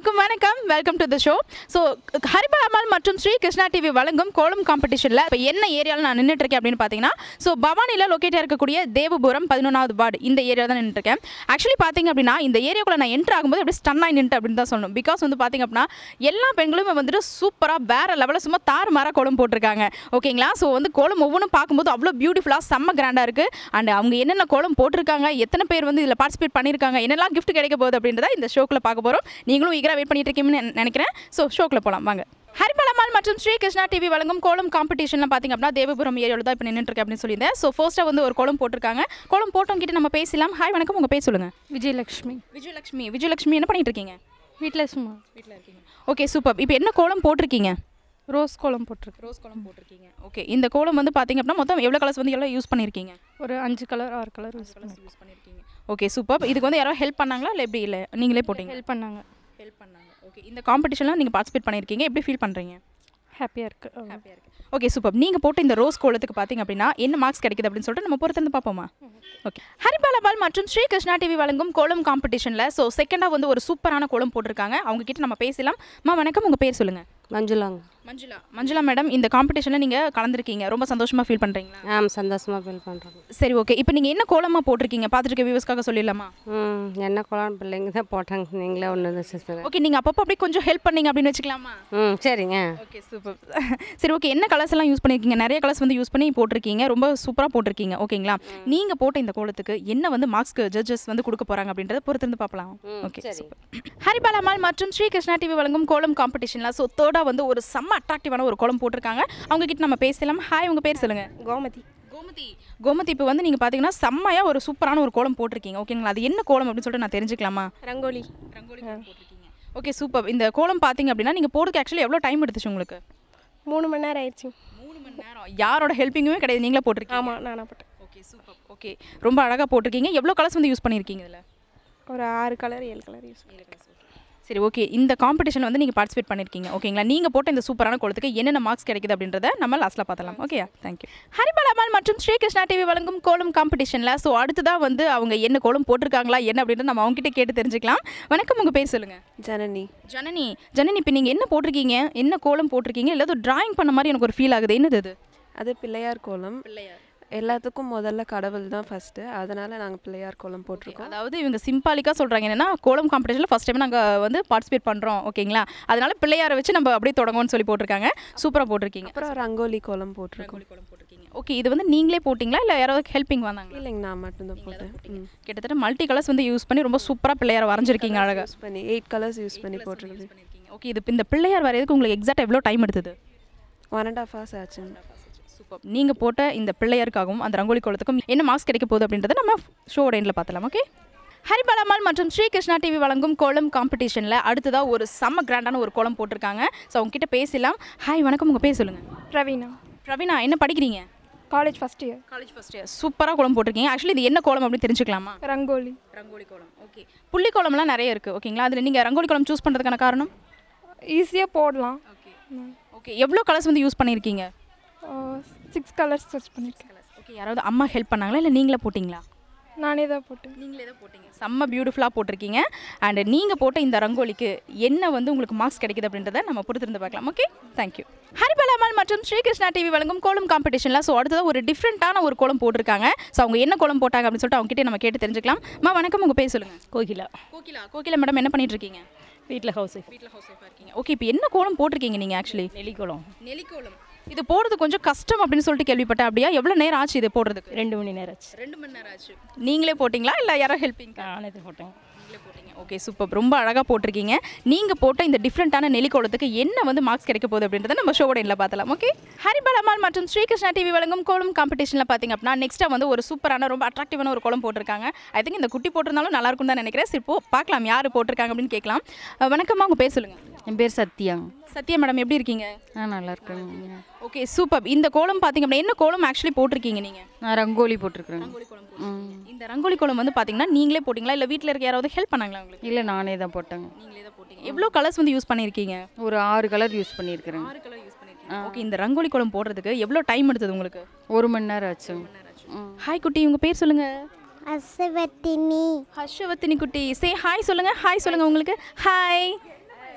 அனைவருக்கும் வணக்கம் welcome to the show so ஹரிபலாமல் மற்றும் ஸ்ரீ கிருஷ்ணா டிவி வழங்கும் கோலம் காம்படிஷனில் இப்போ என்ன ஏரியாவில் நான் நின்றுட்டு இருக்கேன் அப்படின்னு பார்த்தீங்கன்னா ஸோ பவானியில் லொக்கேட்டாக இருக்கக்கூடிய தேவபுரம் பதினொன்றாவது வார்டு இந்த ஏரியா தான் நின்றுட்டு இருக்கேன் ஆக்சுவலி பார்த்தீங்க அப்படின்னா இந்த ஏரியாக்குள்ளே நான் என்ட்ரு ஆகும்போது அப்படியே ஸ்டன் ஆகி நின்று அப்படின்னு தான் சொல்லணும் பிகாஸ் வந்து பார்த்தீங்க அப்படின்னா எல்லா பெண்களுமே வந்துட்டு சூப்பராக வேற லெவலில் சும்மா தாறு மாறாக கோலம் போட்டிருக்காங்க ஓகேங்களா ஸோ வந்து கோலம் ஒவ்வொன்றும் பார்க்கும்போது அவ்வளோ பியூட்டிஃபுல்லாக செம்ம கிராண்டாக இருக்குது அண்ட் அவங்க என்னென்ன கோலம் போட்டிருக்காங்க எத்தனை பேர் வந்து இதில் பார்ட்டிசிபேட் பண்ணியிருக்காங்க என்னெல்லாம் gift கிடைக்க போகுது அப்படின்றத இந்த ஷோக்கில் பார்க்க போகிறோம் நீங்களும் ஈகராக வெயிட் பண்ணிட்டு இருக்கீங்கன்னு நெ- நினைக்கிறேன் ஸோ ஷோக்கில் போகலாம் வாங்க ஹரிபலமால் மற்றும் ஸ்ரீ கிருஷ்ணா டிவி வழங்கும் கோலம் காம்படிஷனில் பார்த்தீங்க அப்படின்னா தேவபுரம் ஏரியாவில் தான் இப்போ நின்றுட்டு இருக்கேன் அப்படின்னு சொல்லியிருந்தேன் ஸோ ஃபர்ஸ்ட்டாக வந்து ஒரு கோலம் போட்டிருக்காங்க கோலம் போட்டவங்க கிட்ட நம்ம பேசலாம் ஹாய் வணக்கம் உங்கள் பேர் சொல்லுங்கள் விஜயலக்ஷ்மி விஜயலட்சுமி விஜயலட்சுமி என்ன பண்ணிட்டு இருக்கீங்க வீட்டில் சும்மா வீட்டில் இருக்கீங்க ஓகே சூப்பர் இப்போ என்ன கோலம் போட்டிருக்கீங்க ரோஸ் கோலம் போட்டிருக்கு ரோஸ் கோலம் போட்டிருக்கீங்க ஓகே இந்த கோலம் வந்து பார்த்தீங்க அப்படின்னா மொத்தம் எவ்வளோ கலர்ஸ் வந்து எவ்வளோ யூஸ் பண்ணியிருக்கீங்க ஒரு அஞ்சு கலர் ஆறு கலர் யூஸ் பண்ணி யூஸ் பண்ணியிருக்கீங்க ஓகே சூப்பர் இதுக்கு வந்து யாரோ ஹெல்ப் பண்ணாங்களா இல்லை எப்படி இல்லை நீங்களே போட்டீங்க ஹெல்ப் பண்ணாங்க ஹெல்ப் பண்ணாங்க ஓகே இந்த காம்படிஷனில் நீங்கள் பார்ட்டிசிபேட் பண்ணியிருக்கீங்க எப்படி ஃபீல் பண்ணுறீங்க ஹாப்பியாக இருக்குது ஹாப்பியாக இருக்கு ஓகே சூப்பர் நீங்கள் போட்ட இந்த ரோஸ் கோலத்துக்கு பார்த்தீங்க அப்படின்னா என்ன மார்க்ஸ் கிடைக்குது அப்படின்னு சொல்லிட்டு நம்ம பொறுத்திருந்து பார்ப்போமா ஓகே ஹரிபாலபால் மற்றும் ஸ்ரீ கிருஷ்ணா டிவி வழங்கும் கோலம் காம்படிஷனில் ஸோ செகண்டாக வந்து ஒரு சூப்பரான கோலம் போட்டிருக்காங்க அவங்க கிட்ட நம்ம பேசலாம் மா வணக்கம் உங்கள் பேர் சொல்லுங்கள் மஞ்சுளாங்க மஞ்சுளா மஞ்சுளா மேடம் இந்த காம்படிஷனில் நீங்கள் கலந்துருக்கீங்க ரொம்ப சந்தோஷமாக ஃபீல் பண்ணுறீங்களா ஆம் சந்தோஷமாக ஃபீல் பண்ணுறோம் சரி ஓகே இப்போ நீங்கள் என்ன கோலமாக போட்டிருக்கீங்க பார்த்துட்டு இருக்க வியூவர்ஸ்க்காக சொல்லிடலாமா ம் என்ன குழந்தை பிள்ளைங்க தான் போட்டாங்க நீங்களே ஒன்று சிஸ்டர் ஓகே நீங்கள் அப்பப்போ அப்படியே கொஞ்சம் ஹெல்ப் பண்ணீங்க அப்படின்னு வச்சுக்கலாமா ம் சரிங்க ஓகே சூப்பர் சரி ஓகே என்ன கலர்ஸ் எல்லாம் யூஸ் பண்ணியிருக்கீங்க நிறைய கலர்ஸ் வந்து யூஸ் பண்ணி போட்டிருக்கீங்க ரொம்ப சூப்பராக போட்டிருக்கீங்க ஓகேங்களா நீங்கள் போட்ட இந்த கோலத்துக்கு என்ன வந்து மார்க்ஸ்க்கு ஜட்ஜஸ் வந்து கொடுக்க போகிறாங்க அப்படின்றத பொறுத்திருந்து பார்க்கலாம் ஓகே சரி. சூப்பர் ஹரிபாலமால் மற்றும் ஸ்ரீ கிருஷ்ணா டிவி வழங்கும் கோலம் காம்படிஷனில் ஸோ தேர்டாக வந்து ஒரு செம்ம அட்ராக்டிவான ஒரு கோலம் போட்டிருக்காங்க அவங்க கிட்ட நம்ம பேசலாம் ஹாய் உங்கள் பேர் சொல்லுங்கள் கோமதி கோமதி கோமதி இப்போ வந்து நீங்கள் பார்த்தீங்கன்னா செம்மையாக ஒரு சூப்பரான ஒரு கோலம் போட்டிருக்கீங்க ஓகேங்களா அது என்ன கோலம் அப்படின்னு சொல்லிட்டு நான் தெரிஞ்சுக்கலாமா ரங்கோலி ரங்கோலி போட்டிருக்கீங்க ஓகே சூப்பர் இந்த கோலம் பார்த்தீங்க அப்படின்னா நீங்கள் போடுறதுக்கு ஆக்சுவலி எவ்வளோ டைம் எடுத்துச்சு உங்களுக்கு மூணு மணி நேரம் ஆயிடுச்சு மூணு மணி நேரம் யாரோட ஹெல்ப்பிங்குமே கிடையாது நீங்களே போட்டிருக்கீங்க ஆமாம் நானாக போட்டேன் ஓகே சூப்பர் ஓகே ரொம்ப அழகாக போட்டிருக்கீங்க எவ்வளோ கலர்ஸ் வந்து யூஸ் பண்ணியிருக்கீங்க இதில் ஒரு ஆறு கலர் ஏழு கலர் யூஸ் சரி ஓகே இந்த காம்படிஷன் வந்து நீங்கள் பார்ட்டிசிபேட் பண்ணியிருக்கீங்க ஓகேங்களா நீங்கள் போட்ட இந்த சூப்பரான கோலத்துக்கு என்னென்ன மார்க்ஸ் கிடைக்குது அப்படின்றத நம்ம லாஸ்ட்டில் பார்த்தலாம் ஓகே தேங்க்யூ ஹரிபாலாமல் மற்றும் ஸ்ரீ கிருஷ்ணா டிவி வழங்கும் கோலம் காம்படிஷனில் ஸோ அடுத்ததாக வந்து அவங்க என்ன கோலம் போட்டிருக்காங்களா என்ன அப்படின்றத நம்ம அவங்ககிட்ட கேட்டு தெரிஞ்சுக்கலாம் வணக்கம் உங்கள் பேர் சொல்லுங்கள் ஜனனி ஜனனி ஜனனி இப்போ நீங்கள் என்ன போட்டிருக்கீங்க என்ன கோலம் போட்டிருக்கீங்க இல்லை டிராயிங் பண்ண மாதிரி எனக்கு ஒரு ஃபீல் ஆகுது என்னது அது அது பிள்ளையார் கோலம் பிள்ளையார் எல்லாத்துக்கும் முதல்ல கடவுள் தான் ஃபஸ்ட்டு அதனால் நாங்கள் பிள்ளையார் கோலம் போட்டிருக்கோம் அதாவது இவங்க சிம்பாலிக்காக சொல்கிறாங்க என்னன்னா கோலம் காம்படிஷனில் ஃபஸ்ட் டைம் நாங்கள் வந்து பார்ட்டிசிபேட் பண்ணுறோம் ஓகேங்களா அதனால பிள்ளையாரை வச்சு நம்ம அப்படியே தொடங்குவோம்னு சொல்லி போட்டிருக்காங்க சூப்பராக போட்டிருக்கீங்க அப்புறம் ரங்கோலி கோலம் போட்டிருக்கோம் கோலம் போட்டிருக்கீங்க ஓகே இது வந்து நீங்களே போட்டிங்களா இல்லை யாராவது ஹெல்ப்பிங் வந்தாங்களா இல்லைங்க நான் மட்டும்தான் போட்டேன் ம். கிட்டத்தட்ட மல்டி கலர்ஸ் வந்து யூஸ் பண்ணி ரொம்ப சூப்பராக பிள்ளையாரை வரைஞ்சிருக்கீங்க அழகாக யூஸ் பண்ணி எயிட் கலர்ஸ் யூஸ் பண்ணி போட்டிருக்கேன் ஓகே இது இந்த பிள்ளையார் வரையதுக்கு உங்களுக்கு எக்ஸாக்ட் எவ்வளோ டைம் எடுத்தது ஒன் அண்ட் ஆஃப் ஹவர்ஸ் ஆச்சுங்க சூப்பர் நீங்கள் போட்ட இந்த பிள்ளையாருக்காகவும் அந்த ரங்கோலி கோலத்துக்கும் என்ன மார்க்ஸ் கிடைக்க போகுது அப்படின்றத நம்ம ஷோட எண்டில் பார்த்தலாம் ஓகே ஹரிபாலாமால் மற்றும் ஸ்ரீ கிருஷ்ணா டிவி வழங்கும் கோலம் காம்படிஷனில் அடுத்ததாக ஒரு செம்ம கிராண்டான ஒரு கோலம் போட்டிருக்காங்க ஸோ அவங்க கிட்ட பேசலாம் ஹாய் வணக்கம் உங்கள் பேர் சொல்லுங்கள் பிரவீனா பிரவீனா என்ன படிக்கிறீங்க college first year college first year சூப்பராக கோலம் போட்டிருக்கீங்க ஆக்சுவலி இது என்ன கோலம் அப்படின்னு தெரிஞ்சுக்கலாமா ரங்கோலி ரங்கோலி கோலம் ஓகே புள்ளி கோலம்லாம் நிறைய இருக்குது ஓகேங்களா அதில் நீங்கள் ரங்கோலி கோலம் சூஸ் பண்ணுறதுக்கான காரணம் ஈஸியாக போடலாம் ஓகே ஓகே எவ்வளோ கலர்ஸ் வந்து யூஸ் பண்ணியிருக்கீங்க சிக்ஸ் கலர்ஸ் யூஸ் பண்ணியிருக்கேன் ஓகே யாராவது அம்மா ஹெல்ப் பண்ணாங்களா இல்லை நீங்களே போட்டிங்களா நானே தான் போட்டேன் நீங்களே தான் போட்டீங்க செம்ம பியூட்டிஃபுல்லாக போட்டிருக்கீங்க அண்ட் நீங்கள் போட்ட இந்த ரங்கோலிக்கு என்ன வந்து உங்களுக்கு மார்க்ஸ் கிடைக்குது அப்படின்றத நம்ம பொறுத்திருந்து பார்க்கலாம் ஓகே தேங்க்யூ ஹரிபலாமால் மற்றும் ஸ்ரீகிருஷ்ணா டிவி வழங்கும் கோலம் காம்படிஷனில் ஸோ அடுத்ததாக ஒரு டிஃப்ரெண்ட்டான ஒரு கோலம் போட்டிருக்காங்க ஸோ அவங்க என்ன கோலம் போட்டாங்க அப்படின்னு சொல்லிட்டு அவங்க கிட்டே நம்ம கேட்டு தெரிஞ்சுக்கலாம் மா வணக்கம் உங்கள் பேர் சொல்லுங்கள் கோகிலா கோகிலா கோகிலா மேடம் என்ன பண்ணிட்டு இருக்கீங்க வீட்டில் ஹவுஸ் ஒய்ஃப் வீட்டில் ஹவுஸ் ஒய்ஃபாக இருக்கீங்க ஓகே இப்போ என்ன கோலம் போட்டிருக்கீங்க நீங்கள் ஆக்சுவலி நெல்லிக்குளம் நெலிக்கோலம் இது போடுறது கொஞ்சம் கஷ்டம் அப்படின்னு சொல்லிட்டு கேள்விப்பட்டேன் அப்படியா எவ்வளோ நேரம் ஆச்சு இது போடுறதுக்கு ரெண்டு மணி நேரம் ஆச்சு ரெண்டு மணி நேரம் ஆச்சு நீங்களே போட்டிங்களா இல்லை யாரோ ஹெல்ப்பிங் நானே தான் போட்டேன் நீங்களே போட்டீங்க ஓகே சூப்பர் ரொம்ப அழகாக போட்டிருக்கீங்க நீங்கள் போட்ட இந்த டிஃப்ரெண்ட்டான நெலிக்கோலத்துக்கு என்ன வந்து மார்க்ஸ் கிடைக்க போகுது அப்படின்றத நம்ம ஷோவோட எண்ணில் பார்த்தலாம் ஓகே ஹரிபாலம்மாள் மற்றும் ஸ்ரீகிருஷ்ணா டிவி வழங்கும் கோலம் காம்படிஷனில் பார்த்தீங்க அப்படின்னா நெக்ஸ்ட்டாக வந்து ஒரு சூப்பரான ரொம்ப அட்ராக்டிவான ஒரு கோலம் போட்டிருக்காங்க ஐ திங்க் இந்த குட்டி போட்டிருந்தாலும் நல்லா இருக்கும்னு தான் நினைக்கிறேன் சரி இப்போ பார்க்கலாம் யார் போட்டிருக்காங்க அப்படின்னு கேட்கலாம் அஹ் வணக்கம்மா உங்கள் பேர் சொல்லுங்கள் என் பேர் சத்யாங்க சத்யா மேடம் எப்படி இருக்கீங்க ஆ நல்லா இருக்கேங்க ஓகே சூப்பர் இந்த கோலம் பார்த்தீங்க அப்படின்னா என்ன கோலம் ஆக்சுவலி போட்டிருக்கீங்க நீங்கள் நான் ரங்கோலி போட்டிருக்கிறேன் இந்த ரங்கோலி கோலம் வந்து பார்த்தீங்கன்னா நீங்களே போட்டிங்களா இல்லை வீட்டில் இருக்க யாராவது ஹெல்ப் பண்ணாங்களா உங்களுக்கு இல்லை நானே தான் போட்டேங்க நீங்களே தான் போட்டீங்க எவ்வளோ கலர்ஸ் வந்து யூஸ் பண்ணியிருக்கீங்க ஒரு ஆறு கலர் யூஸ் பண்ணியிருக்கிறேன் ஆறு கலர் யூஸ் பண்ணியிருக்கீங்க ஓகே இந்த ரங்கோலி கோலம் போடுறதுக்கு எவ்வளோ டைம் எடுத்தது உங்களுக்கு ஒரு மணி நேரம் ஆச்சுங்க ம். ஹாய் குட்டி உங்கள் பேர் சொல்லுங்கள் அசவத்தினி ஹர்ஷவர்த்தினி குட்டி சே ஹாய் சொல்லுங்கள் ஹாய் சொல்லுங்கள் உங்களுக்கு ஹாய்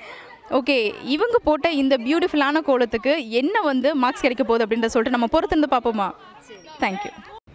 ஓகே இவங்க போட்ட இந்த பியூட்டிஃபுல்லான கோலத்துக்கு என்ன வந்து மார்க்ஸ் கிடைக்க போகுது அப்படின்றத சொல்லிட்டு நம்ம பொறுத்து இருந்து பார்ப்போமா thank you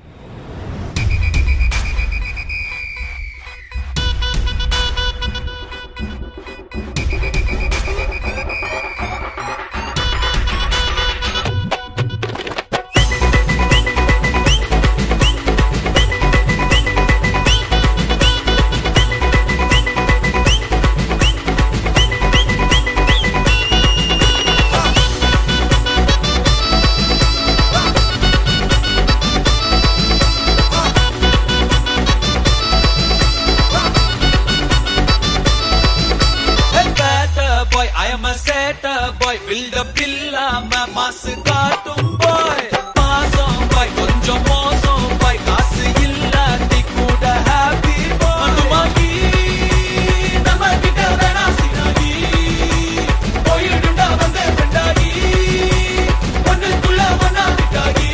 Hey, better boy, I am a setter boy. Build up இல்லாம மாசு காட்டும் boy. மாசம் boy, கொஞ்சம் மோசம் boy. காசு இல்லாட்டி கூட happy boy. மதுமாகி, நம்ம கிட்ட வேணா சினாகி. போயிடுண்டா வந்து friend-ஆகி. ஒண்ணுக்குள்ள ஒண்ணா விட்டாகி.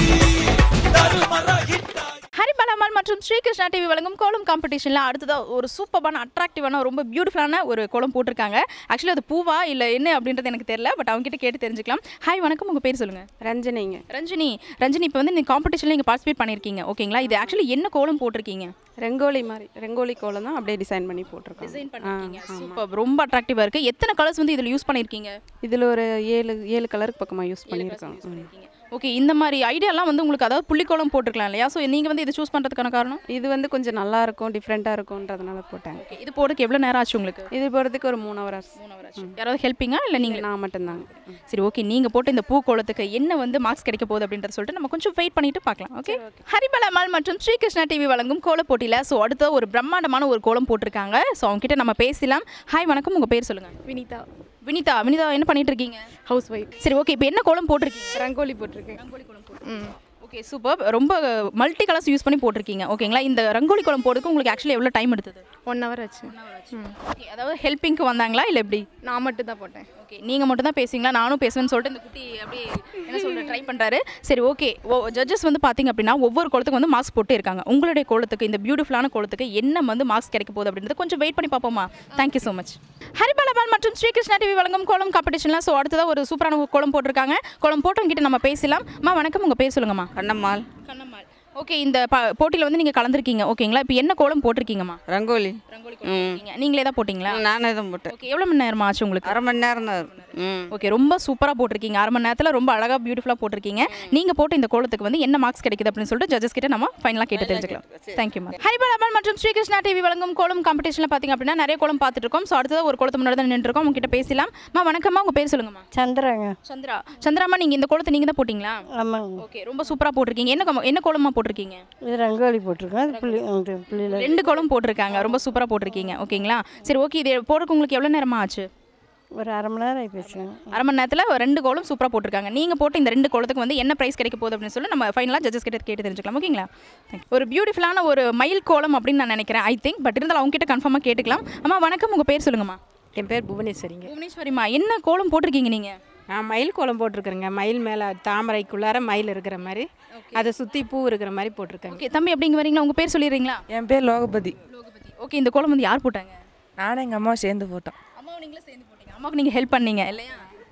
தாறுமாறா hit ஆகி. ஹரிபலமால் மற்றும் ஸ்ரீகிருஷ்ணா டிவி வழங்கும் கோலம் காம்படிஷனில் அடுத்ததாக ஒரு சூப்பரான அட்ராக்டிவான ரொம்ப பியூட்டிஃபுல்லான ஒரு கோலம் போட்டிருக்காங்க ஆக்சுவலி அது பூவா இல்லை என்ன அப்படின்றது எனக்கு தெரியல பட் அவங்க கிட்ட கேட்டு தெரிஞ்சுக்கலாம் ஹாய் வணக்கம் உங்கள் பேர் சொல்லுங்கள் ரஞ்சனிங்க ரஞ்சினி ரஞ்சினி இப்போ வந்து நீங்கள் காம்படிஷனில் நீங்கள் பார்ட்டிசிபேட் பண்ணியிருக்கீங்க ஓகேங்களா இது ஆக்சுவலி என்ன கோலம் போட்டிருக்கீங்க ரெங்கோலி மாதிரி ரெங்கோலி கோலம் தான் அப்படியே டிசைன் பண்ணி போட்டிருக்கோம் டிசைன் பண்ணிருக்கீங்க சூப்பர் ரொம்ப அட்ராக்டிவாக இருக்குது எத்தனை கலர்ஸ் வந்து இதில் யூஸ் பண்ணியிருக்கீங்க இதில் ஒரு ஏழு ஏழு கலருக்கு பக்கமாக யூஸ் பண்ணியிருக்கோம் ம். ஓகே இந்த மாதிரி ஐடியாலாம் வந்து உங்களுக்கு அதாவது புள்ளிக்கோலம் போட்டிருக்கலாம் இல்லையா ஸோ நீங்கள் வந்து இதை சூஸ் பண்ணுறதுக்கான காரணம் இது வந்து கொஞ்சம் நல்லா இருக்கும் டிஃப்ரெண்ட்டாக இருக்கும்ன்றதுனால போட்டாங்க Okay, இது போகிறதுக்கு எவ்வளோ நேரம் ஆச்சு உங்களுக்கு இது போகிறதுக்கு ஒரு மூணு ஹவர்ஸ் யாராவது ஹெல்ப்பிங்கா இல்லை நீங்கள் நான் மட்டும்தாங்க ம். சரி ஓகே நீங்கள் போட்ட இந்த பூ கோலத்துக்கு என்ன வந்து மார்க்ஸ் கிடைக்க போகுது அப்படின்றத சொல்லிட்டு நம்ம கொஞ்சம் வெயிட் பண்ணிட்டு பார்க்கலாம் ஓகே ஹரிபலமால் மற்றும் ஸ்ரீகிருஷ்ணா டிவி வழங்கும் கோல போட்டியில் ஸோ அடுத்த ஒரு பிரம்மாண்டமான ஒரு கோலம் போட்டிருக்காங்க ஸோ அவங்க கிட்ட நம்ம பேசலாம் ஹாய் வணக்கம் உங்கள் பேர் சொல்லுங்கள் வினிதா வினிதா வினிதா என்ன பண்ணிட்டு இருக்கீங்க ஹவுஸ் ஒய்ஃப் சரி ஓகே இப்போ என்ன கோலம் போட்டிருக்கீங்க ரங்கோலி போட்டிருக்கேன் ம் ஓகே சூப்பர் ரொம்ப மல்டி கலர்ஸ் யூஸ் பண்ணி போட்டிருக்கீங்க ஓகேங்களா இந்த ரங்கோலி கோலம் போடுறதுக்கு உங்களுக்கு ஆக்சுவலி எவ்வளோ டைம் எடுத்தது ஒன் ஹவர் ஆச்சு ம் ஓகே அதாவது ஹெல்ப்பிங்க்கு வந்தாங்களா இல்லை எப்படி நான் மட்டும் தான் போட்டேன் ஓகே நீங்கள் மட்டும் தான் பேசுவீங்களா நானும் பேசுவேன்னு சொல்லிட்டு இந்த குட்டி அப்படியே என்ன சொல்ற ட்ரை பண்ணுறாரு சரி ஓகே ஓ ஜட்ஜஸ் வந்து பார்த்தீங்க அப்படின்னா ஒவ்வொரு கோலத்துக்கும் வந்து மார்க்ஸ் போட்டு இருக்காங்க உங்களுடைய கோலத்துக்கு இந்த பியூட்டிஃபுல்லான கோலத்துக்கு என்ன வந்து மார்க்ஸ் கிடைக்க போகுது அப்படின்றது கொஞ்சம் வெயிட் பண்ணி பார்ப்போமா தேங்க்யூ ஸோ மச் ஹரிபாலபால் மற்றும் ஸ்ரீகிருஷ்ணா டிவி வழங்கும் கோலம் காம்படிஷனில் ஸோ அடுத்ததாக ஒரு சூப்பரான ஒரு கோலம் போட்டிருக்காங்க கோலம் போட்டவங்க கிட்ட நம்ம பேசலாம் அம்மா வணக்கம் உங்கள் பேர் சொல்லுங்கம்மா கண்ணம்மாள் கண்ணம்மாள் ஓகே இந்த ப போட்டியில் வந்து நீங்கள் கலந்துருக்கீங்க ஓகேங்களா இப்போ என்ன கோலம் போட்டிருக்கீங்கம்மா ரங்கோலி ரங்கோலி கோலம் போட்டிருக்கீங்க. நீங்களே தான் போட்டிங்களா நானே தான் போட்டேன் ஓகே எவ்வளோ மணி நேரமா ஆச்சு உங்களுக்கு அரை மணி நேரம் தான் ம் ஓகே ரொம்ப சூப்பராக போட்டிருக்கீங்க அரை மணி நேரத்தில் ரொம்ப அழகாக பியூட்டிஃபுல்லாக போட்டிருக்கீங்க நீங்கள் போட்ட இந்த கோலத்துக்கு வந்து என்ன மார்க்ஸ் கிடைக்குது அப்படின்னு சொல்லிட்டு ஜட்ஜஸ் கிட்ட நம்ம ஃபைனலாக கேட்டு தெரிஞ்சுக்கலாம் தேங்க்யூ மேம் ஹரிபாலபால் மற்றும் ஸ்ரீகிருஷ்ணா டிவி வழங்கும் கோலம் காம்படிஷனில் பார்த்தீங்க அப்படின்னா நிறைய கோலம் பார்த்துட்டு இருக்கோம் ஸோ அடுத்தது ஒரு கோலத்து முன்னாடி தான் நின்றுருக்கோம் உங்ககிட்ட பேசலாம் மா வணக்கம்மா உங்கள் பேர் சொல்லுங்கம்மா சந்திராங்க சந்திரா சந்திராமா நீங்கள் இந்த கோலத்தை நீங்கள் தான் போட்டிங்களா ஆமாங்க ஓகே ரொம்ப சூப்பராக போட்டிருக்கீங்க என்ன கோலம் என்ன கோலமா போட்டிருக்கீங்க இது ரங்கோலி போட்டிருக்கோம் அது புள்ளி அது புள்ளியில் ரெண்டு கோலம் போட்டிருக்காங்க ரொம்ப சூப்பராக போட்டிருக்கீங்க ஓகேங்களா சரி ஓகே இது போடுறதுக்கு உங்களுக்கு எவ்வளோ நேரமா ஆச்சு ஒரு அரை மணி நேரம் ஆகி போச்சுங்க அரை மணி நேரத்தில் ரெண்டு கோலம் சூப்பராக போட்டிருக்காங்க நீங்கள் போட்ட இந்த ரெண்டு கோலத்துக்கு வந்து என்ன ப்ரைஸ் கிடைக்க போகுது அப்படின்னு சொல்லி நம்ம ஃபைனலாக ஜட்ஜஸ் கிட்ட கேட்டு தெரிஞ்சுக்கலாம் ஓகேங்களா Thank you. ஒரு பியூட்டிஃபுல்லான ஒரு மயில் கோலம் அப்படின்னு நான் நினைக்கிறேன் ஐ திங்க் பட் இருந்தாலும் அவங்க கிட்ட கன்ஃபார்மாக கேட்டுக்கலாம் அம்மா வணக்கம் உங்கள் பேர் சொல்லுங்கம்மா என் பேர் புவனேஸ்வரிங்க புவனேஸ்வரிம்மா என்ன கோலம் போட்டிருக்கீங்க நீங்கள் நான் மயில் கோலம் போட்டிருக்கிறேங்க மயில் மேலே தாமரைக்குள்ளார மயில் இருக்கிற மாதிரி அதை சுற்றி பூ இருக்கிற மாதிரி போட்டிருக்கேங்க ஓகே தம்பி எப்படிங்க வரீங்களா உங்கள் பேர் சொல்லிடுறீங்களா என் பேர் லோகபதி ஓகே இந்த கோலம் வந்து யார் போட்டாங்க நானும் எங்கள் அம்மாவும் சேர்ந்து போட்டோம் அம்மாவும் நீங்களே சேர்ந்து போட்டீங்க அம்மாவுக்கு நீங்கள் ஹெல்ப் பண்ணீங்க இல்லையா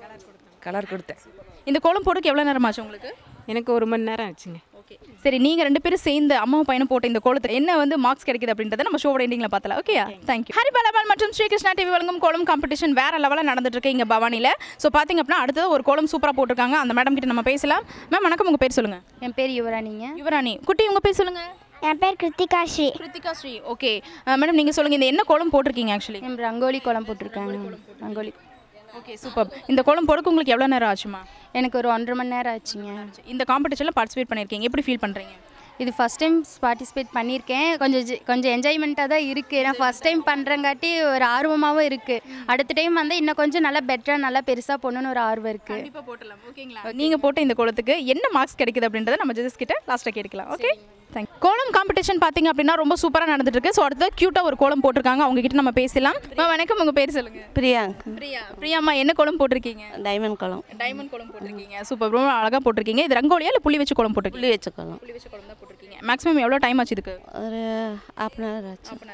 கலர் கொடுத்தேன் இந்த கோலம் போடுறதுக்கு எவ்வளோ நேரம் ஆச்சு உங்களுக்கு எனக்கு ஒரு மணி நேரம் ஆச்சுங்க ஓகே சரி நீங்கள் ரெண்டு பேரும் சேர்ந்து அம்மாவும் பையனும் போட்ட இந்த கோலத்தில் என்ன வந்து மார்க்ஸ் கிடைக்குது அப்படின்றத நம்ம ஷோவோட எண்டிங்கில் பார்த்தலாம் ஓகே தேங்க்யூ ஹரிபாலபால் மற்றும் ஸ்ரீகிருஷ்ணா டிவி வழங்கும் கோலம் காம்படிஷன் வேற லெவலில் நடந்துட்டு இருக்கு இங்கே பவானியில் ஸோ பார்த்தீங்க அப்படின்னா அடுத்தது ஒரு கோலம் சூப்பராக போட்டிருக்காங்க அந்த மேடம் கிட்ட நம்ம பேசலாம் மேம் வணக்கம் உங்கள் பேர் சொல்லுங்கள் என் பேர் யுவராணிங்க யுவராணி குட்டி உங்கள் பேர் சொல்லுங்கள் என் பேர் கிருத்திகா ஸ்ரீ கிருத்திகா ஸ்ரீ ஓகே மேடம் நீங்கள் சொல்லுங்கள் இந்த என்ன கோலம் போட்டிருக்கீங்க ஆக்சுவலி என் ரங்கோலி கோலம் போட்டிருக்காங்க ரங்கோலி ஓகே சூப்பர் இந்த கோலம் போடுறதுக்கு உங்களுக்கு எவ்வளோ நேரம் ஆச்சுமா எனக்கு ஒரு ஒன்றரை மணி நேரம் ஆச்சுங்க இந்த காம்படிஷனில் பார்ட்டிசிபேட் பண்ணியிருக்கீங்க எப்படி ஃபீல் பண்ணுறீங்க இது ஃபஸ்ட் டைம் பார்ட்டிசிபேட் பண்ணியிருக்கேன் கொஞ்சம் ஜி- கொஞ்சம் என்ஜாய்மெண்ட்டாக தான் இருக்குது ஏன்னா ஃபஸ்ட் டைம் பண்ணுறங்காட்டி ஒரு ஆர்வமாகவும் இருக்குது அடுத்த டைம் வந்து இன்னும் கொஞ்சம் நல்லா பெட்டராக நல்லா பெருசாக போகணுன்னு ஒரு ஆர்வம் இருக்குது கண்டிப்பாக போட்டலாம் ஓகேங்களா நீங்கள் போட்ட இந்த கோலத்துக்கு என்ன மார்க்ஸ் கிடைக்குது அப்படின்றத நம்ம ஜட்ஜஸ் கிட்ட லாஸ்ட்டாக கேட்கலாம் ஓகே தேங்க் கோலம் காம்படிஷன் பார்த்தீங்க அப்படின்னா ரொம்ப சூப்பராக நடந்துட்டு இருக்கு ஸோ அடுத்து க்யூட்டாக ஒரு கோலம் போட்டிருக்காங்க அவங்க கிட்ட நம்ம பேசலாம் அம்மா, வணக்கம் உங்கள் பேர் சொல்லுங்க பிரியா பிரியா பிரியாம்மா என்ன கோலம் போட்டிருக்கீங்க டைமண்ட் குளம் டைமண்ட் கோலம் போட்டிருக்கீங்க சூப்பர் ரொம்ப அழகாக போட்டிருக்கீங்க இது ரங்கோலியா இல்லை புள்ளி வச்சு கோலம் போட்டிருக்கீங்க புள்ளி வச்ச குளம் புள்ளி வச்சு கோலம் தான் போட்டிருக்கீங்க மேக்ஸிமம் எவ்வளோ டைம் ஆச்சு இதுக்கு ஒரு ஹாஃப் அன் ஹவர் ஆச்சு half an hour ஆச்சு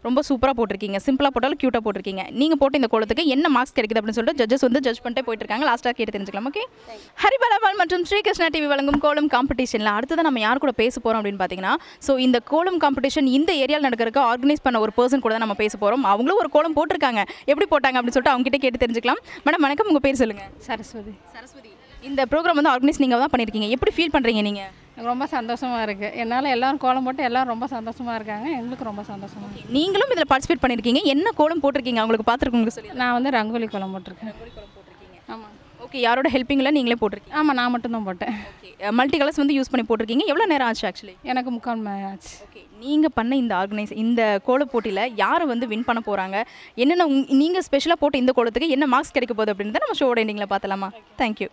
ரொம்ப சூப்பராக போட்டிருக்கீங்க சிம்பிளாக போட்டாலும் க்யூட்டாக போட்டிருக்கீங்க நீங்கள் போட்ட இந்த கோலத்துக்கு என்ன மார்க்ஸ் கிடைக்குது அப்படின்னு சொல்லிட்டு ஜட்ஜஸ் வந்து ஜட்ஜ் பண்ணிட்டே போயிட்டு இருக்காங்க லாஸ்ட்டாக கேட்டு தெரிஞ்சுக்கலாம் ஓகே ஹரிபலபால் மற்றும் ஸ்ரீகிருஷ்ணா டிவி வழங்கும் கோலம் காம்படிஷனில் அடுத்ததான் நம்ம யார் கூட பேச போகிறோம் அப்படின்னு பார்த்தீங்கன்னா ஸோ இந்த கோலம் காம்படிஷன் இந்த ஏரியாவில் நடக்கிறதுக்கு ஆர்கனைஸ் பண்ண ஒரு பர்சன் கூட தான் நம்ம பேச போகிறோம் அவங்களும் ஒரு கோலம் போட்டிருக்காங்க எப்படி போட்டாங்க அப்படின்னு சொல்லிட்டு அவங்க கிட்ட கேட்டு தெரிஞ்சுக்கலாம் மேடம் வணக்கம் உங்கள் பேர் சொல்லுங்கள் சரஸ்வதி சரஸ்வதி இந்த ப்ரோக்ராம் வந்து ஆர்கனைஸ் நீங்கள் தான் பண்ணியிருக்கீங்க எப்படி ஃபீல் பண்ணுறீங்க நீங்கள் எனக்கு ரொம்ப சந்தோஷமாக இருக்குது என்னால் எல்லாரும் கோலம் போட்டு எல்லாரும் ரொம்ப சந்தோஷமாக இருக்காங்க எங்களுக்கு ரொம்ப சந்தோஷமாக இருக்கு நீங்களும் இதில் பார்ட்டிசிபேட் பண்ணியிருக்கீங்க என்ன கோலம் போட்டிருக்கீங்க அவங்களுக்கு பார்த்துருக்கோங்க சொல்லி நான் வந்து ரங்கோலி கோலம் போட்டிருக்கேன் ஆமாம் ஓகே யாரோட ஹெல்ப்பிங்கில் நீங்களே போட்டிருக்கீங்க ஆமாம் நான் மட்டும்தான் போட்டேன் ஓகே மல்டி கலர்ஸ் வந்து யூஸ் பண்ணி போட்டிருக்கீங்க எவ்வளோ நேரம் ஆச்சு ஆக்சுவலி எனக்கு முக்கால் மணி ஆச்சு ஓகே நீங்கள் பண்ண இந்த ஆர்கனைஸ் இந்த கோல போட்டியில் யார் வந்து வின் பண்ண போகிறாங்க என்னென்ன நீங்கள் ஸ்பெஷலாக போட்ட இந்த கோலத்துக்கு என்ன மார்க்ஸ் கிடைக்க போகுது அப்படின்னு நம்ம ஷோட எண்டிங்கில் பார்த்தலாமா thank you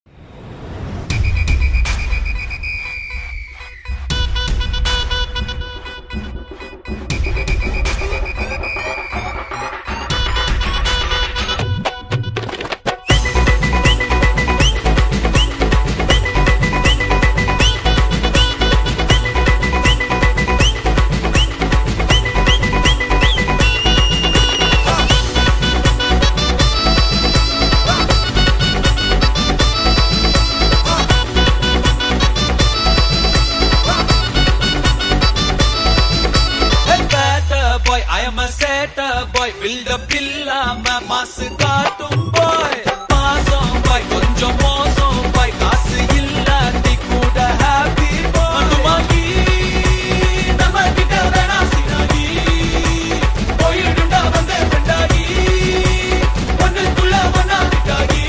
Hey, better boy, I am a setter boy. Build up இல்லாம மாசு காட்டும் boy. மாசம் boy, கொஞ்சம் மோசம் boy. காசு இல்லாட்டி கூட happy boy. மதுமாகி, நம்ம கிட்ட வேணா சினாகி. போயிடுண்டா வந்த friend-ஆகி. ஒண்ணுக்குள்ள ஒண்ணா hit-ஆகி.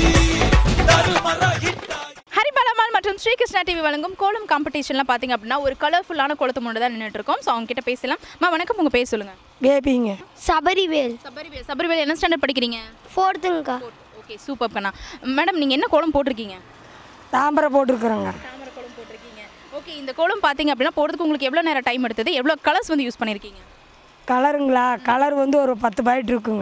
தாறுமாறா hit-ஆகி. ஹரிபாலமால் மற்றும் ஸ்ரீகிருஷ்ணா டிவி வழங்கும் கோலம் காம்படிஷன்லாம் பார்த்தீங்க அப்படின்னா ஒரு கலர்ஃபுல்லான கோலத்து முன்னாடி தான் நின்றுட்டு இருக்கோம் ஸோ அவங்க கிட்ட பேசலாம் மா வணக்கம் உங்கள் பேர் சொல்லுங்கள் பேபிங்க சபரிவேல் சபரிவேல் சபரிவேல் என்ன ஸ்டாண்டர்ட் படிக்கிறீங்க ஃபோர்த்துங்கக்கா ஓகே சூப்பர் கண்ணா மேடம் நீங்கள் என்ன கோலம் போட்டிருக்கீங்க தாம்பரை போட்டிருக்குறோங்க தாமரை கோலம் போட்டிருக்கீங்க ஓகே இந்த கோலம் பார்த்தீங்க அப்படின்னா போடுறதுக்கு உங்களுக்கு எவ்வளோ நேரம் டைம் எடுத்தது எவ்வளோ கலர்ஸ் வந்து யூஸ் பண்ணியிருக்கீங்க கலருங்களா கலர் வந்து ஒரு பத்து பாக்கெட் இருக்குங்க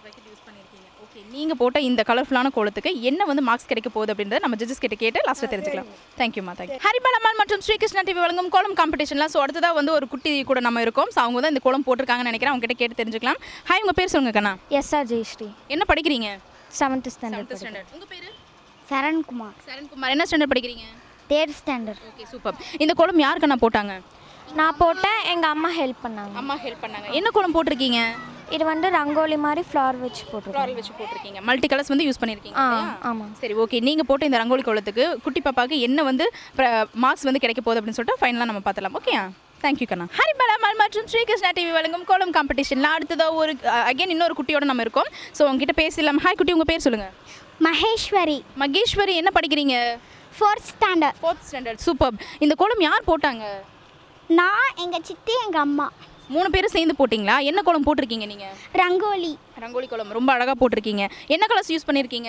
ஓகே நீங்கள் போட்ட இந்த கலர்ஃபுல்லான கோலத்துக்கு என்ன வந்து மார்க்ஸ் கிடைக்க போகுது அப்படின்றத நம்ம ஜட்ஜஸ் கிட்ட கேட்டு லாஸ்ட்டில் தெரிஞ்சுக்கலாம் தேங்க்யூமா தேங்க்யூ ஹரிபாலம்மாள் மற்றும் ஸ்ரீகிருஷ்ணா டிவி வழங்கும் கோலம் காம்படிஷன்லாம் ஸோ அடுத்ததாக வந்து ஒரு குட்டி கூட நம்ம இருக்கோம் ஸோ அவங்க தான் இந்த கோலம் போட்டிருக்காங்கன்னு நினைக்கிறேன் அவங்க கிட்ட கேட்டு தெரிஞ்சுக்கலாம் ஹாய் உங்கள் பேர் சொல்லுங்க கண்ணா எஸ்ஆர் ஜெயஸ்ரீ என்ன படிக்கிறீங்க செவன்த் ஸ்டாண்டர்ட் ஸ்டாண்டர்ட் உங்கள் பேர் சரண்குமார் சரண்குமார் என்ன ஸ்டாண்டர்ட் படிக்கிறீங்க தேர்ட் ஸ்டாண்டர்ட் ஓகே சூப்பர் இந்த கோலம் யாருக்கு நான் போட்டாங்க நான் போட்டேன் எங்கள் அம்மா ஹெல்ப் பண்ணாங்க அம்மா ஹெல்ப் பண்ணாங்க என்ன கோலம் போட்டிருக்கீங்க இது வந்து ரங்கோலி மாதிரி ஃப்ளவர் வச்சு போட்டிருக்கோம் ஃப்ளாரல் வச்சு போட்டிருக்கீங்க மல்டி கலர்ஸ் வந்து யூஸ் பண்ணியிருக்கீங்க ஆ இல்லையா? ஆமாம் சரி ஓகே நீங்கள் போட்ட இந்த ரங்கோலி கோலத்துக்கு குட்டி பாப்பாக்கு என்ன வந்து மார்க்ஸ் வந்து கிடைக்க போகுது அப்படின்னு சொல்லிட்டு ஃபைனலாக நம்ம பார்த்தலாம் ஓகே தேங்க்யூ கண்ணா ஹரி பலமால் மற்றும் ஸ்ரீகிருஷ்ணா டிவி வழங்கும் கோலம் காம்படிஷனில் அடுத்ததாக ஒரு அகைன் இன்னொரு குட்டியோட நம்ம இருக்கோம் ஸோ உங்ககிட்ட பேசலாம் ஹாய் குட்டி உங்கள் பேர் சொல்லுங்கள் மகேஸ்வரி மகேஸ்வரி என்ன படிக்கிறீங்க fourth standard fourth standard super இந்த கோலம் யார் போட்டாங்க நான் எங்கள் சித்தி எங்கள் அம்மா மூணு பேரும் சேர்ந்து போட்டிங்களா என்ன கோலம் போட்டிருக்கீங்க நீங்கள் ரங்கோலி ரங்கோலி கோலம் ரொம்ப அழகாக போட்டிருக்கீங்க என்ன கலர்ஸ் யூஸ் பண்ணியிருக்கீங்க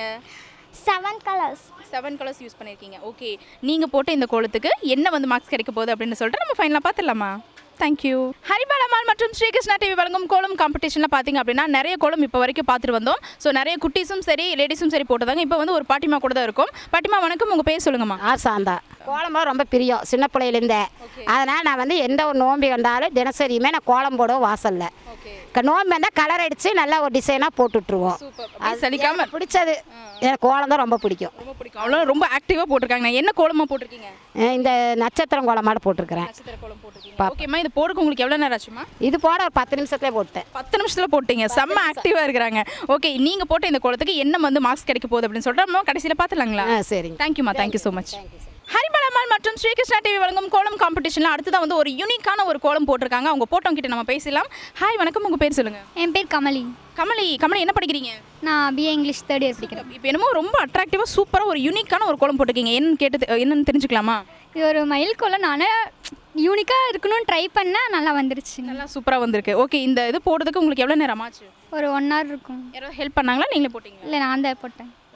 seven colours seven colours use பண்ணியிருக்கீங்க ஓகே நீங்கள் போட்ட இந்த கோலத்துக்கு என்ன வந்து மார்க்ஸ் கிடைக்க போகுது அப்படின்னு சொல்லிட்டு நம்ம ஃபைனலாக பார்த்துடலாமா தேங்க்யூ ஹரிபாலமால் மற்றும் ஸ்ரீகிருஷ்ணா டிவி வழங்கும் கோலம் காம்படிஷனில் பார்த்தீங்க அப்படின்னா நிறைய கோலம் இப்போ வரைக்கும் பார்த்துட்டு வந்தோம் ஸோ நிறைய குட்டீஸும் சரி லேடிஸும் சரி போட்டதாங்க இப்போ வந்து ஒரு பாட்டிமா கூட தான் இருக்கும் பாட்டிமா வணக்கம் உங்கள் பேர் சொல்லுங்கம்மா ஆ சாந்தா கோலம் போட ரொம்ப பிரியம் சின்ன பிள்ளையிலேருந்தே அதனால் நான் வந்து எந்த ஒரு நோம்பி வந்தாலும் தினசரியுமே நான் கோலம் போடுவோம் வாசலில் நோம்பி வந்தால் கலர் அடித்து நல்லா ஒரு டிசைனாக போட்டுட்ருவோம் அது சலிக்காம எனக்கு பிடிச்சது எனக்கு கோலம் தான் ரொம்ப பிடிக்கும் ரொம்ப பிடிக்கும் அவ்வளோ ரொம்ப ஆக்டிவாக போட்டிருக்காங்க நான் என்ன கோலமாக போட்டிருக்கீங்க அஹ் இந்த நட்சத்திரம் கோலமாட போட்டிருக்கிறேன் நட்சத்திர கோலம் போட்டிருக்கீங்க ஓகேம்மா இது போடுறதுக்கு உங்களுக்கு எவ்வளோ நேரம் ஆச்சுமா இது போட ஒரு பத்து நிமிஷத்துலேயே போட்டேன் பத்து நிமிஷத்தில் போட்டீங்க செம்ம ஆக்டிவாக இருக்கிறாங்க ஓகே நீங்கள் போட்ட இந்த கோலத்துக்கு என்ன வந்து மார்க்ஸ் கிடைக்க போகுது அப்படின்னு சொல்லிட்டு நம்ம கடைசியில் பார்த்துலாங்களா ஆ சரிங்க தேங்க்யூமா தேங்க்யூ ஸோ மச் ஹரிபலமால் மற்றும் ஸ்ரீகிருஷ்ணா டிவி வழங்கும் கோலம் காம்படிஷனில் அடுத்ததான் வந்து ஒரு யூனிக்கான ஒரு கோலம் போட்டிருக்காங்க அவங்க போட்டவங்க கிட்ட நம்ம பேசலாம் ஹாய் வணக்கம் உங்கள் பேர் சொல்லுங்கள் என் பேர் கமலி கமலி கமலி என்ன படிக்கிறீங்க நான் பிஏ இங்கிலீஷ் தேர்ட் இயர் படிக்கிறேன் இப்போ என்னமோ ரொம்ப அட்ராக்டிவாக சூப்பராக ஒரு யூனிக்கான ஒரு கோலம் போட்டிருக்கீங்க என்னன்னு கேட்டு தெ- என்னன்னு தெரிஞ்சுக்கலாமா இது ஒரு மயில் கோலம் நானே யூனிக்காக இருக்கணும்னு ட்ரை பண்ணேன் நல்லா வந்துருச்சு நல்லா சூப்பராக வந்திருக்கு ஓகே இந்த இது போடுறதுக்கு உங்களுக்கு எவ்வளோ நேரம் ஆச்சு ஒரு ஒன் ஹவர் இருக்கும் யாராவது ஹெல்ப் பண்ணாங்களா நீங்களே போட்டீங்களா இல்லை நான் தான் போட்டேன் ஓகே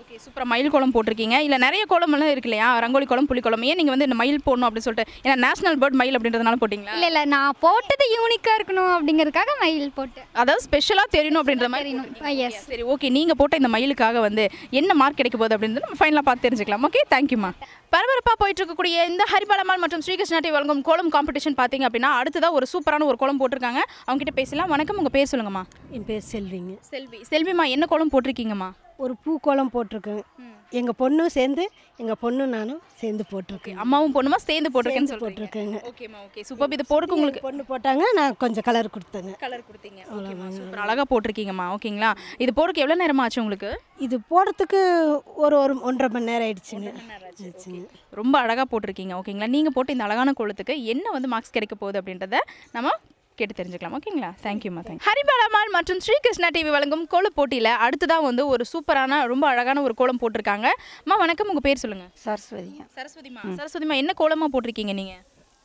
ஓகே சூப்பராக மயில் கோலம் போட்டிருக்கீங்க இல்லை நிறைய கோலம் எல்லாம் இருக்கு இல்லையா ரங்கோலி கோலம் புலி கோலம் ஏன் நீங்கள் வந்து இந்த மயில் போடணும் அப்படின்னு சொல்லிட்டு ஏன்னா நேஷனல் பேர்ட் மயில் அப்படின்றதுனால போட்டிங்களா இல்லை இல்லை நான் போட்டது யூனிக்காக இருக்கணும் அப்படிங்கிறதுக்காக மயில் போட்டேன் அதாவது ஸ்பெஷலாக தெரியணும் அப்படின்ற மாதிரி எஸ் சரி ஓகே நீங்கள் போட்ட இந்த மயிலுக்காக வந்து என்ன மார்க் கிடைக்க போகுது அப்படின்றது நம்ம ஃபைனலாக பார்த்து தெரிஞ்சுக்கலாம் ஓகே தேங்க்யூமா பரபரப்பாக போயிட்டு இருக்கக்கூடிய இந்த ஹரிபாலம்மாள் மற்றும் ஸ்ரீகிருஷ்ணா டிவி வழங்கும் கோலம் காம்படிஷன் பார்த்தீங்க அப்படின்னா அடுத்ததாக ஒரு சூப்பரான ஒரு கோலம் போட்டிருக்காங்க அவங்க கிட்ட பேசலாம் வணக்கம் உங்கள் பேர் சொல்லுங்கம்மா என் பேர் செல்விங்க செல்வி செல்விமா என்ன கோலம் போட்டிருக்கீங்கம்மா ஒரு பூக்கோலம் போட்டிருக்கேன் எங்கள் பொண்ணும் சேர்ந்து எங்கள் பொண்ணும் நானும் சேர்ந்து போட்டிருக்கேன் அம்மாவும் பொண்ணுமா சேர்ந்து போட்டிருக்கேன்னு சேர்ந்து சொல்றீங்க. போட்டிருக்கேங்க ஓகேம்மா ஓகே சூப்பர் இது போறதுக்கு உங்களுக்கு பொண்ணு போட்டாங்க நான் கொஞ்சம் கலர் கொடுத்தேங்க கலர் கொடுத்தீங்க ஓகேம்மா சூப்பர் அழகாக போட்டிருக்கீங்கம்மா ஓகேங்களா இது போறதுக்கு எவ்வளோ நேரமா ஆச்சு உங்களுக்கு இது போடுறதுக்கு ஒரு ஒரு ஒன்றரை மணி நேரம் ஆயிடுச்சுங்க ஆச்சுங்க ரொம்ப அழகாக போட்டிருக்கீங்க ஓகேங்களா நீங்கள் போட்ட இந்த அழகான கோலத்துக்கு என்ன வந்து மார்க்ஸ் கிடைக்க போகுது அப்படின்றத நம்ம கேட்டு தெரிஞ்சுக்கலாம் ஓகேங்களா தேங்க்யூம்மா தேங்க் ஹரிபாலமால் மற்றும் ஸ்ரீகிருஷ்ணா டிவி வழங்கும் கோல போட்டியில் அடுத்ததாக வந்து ஒரு சூப்பரான ரொம்ப அழகான ஒரு கோலம் போட்டிருக்காங்க அம்மா வணக்கம் உங்கள் பேர் சொல்லுங்கள் சரஸ்வதிங்க சரஸ்வதிமா சரஸ்வதிமா என்ன கோலமாக போட்டிருக்கீங்க நீங்கள்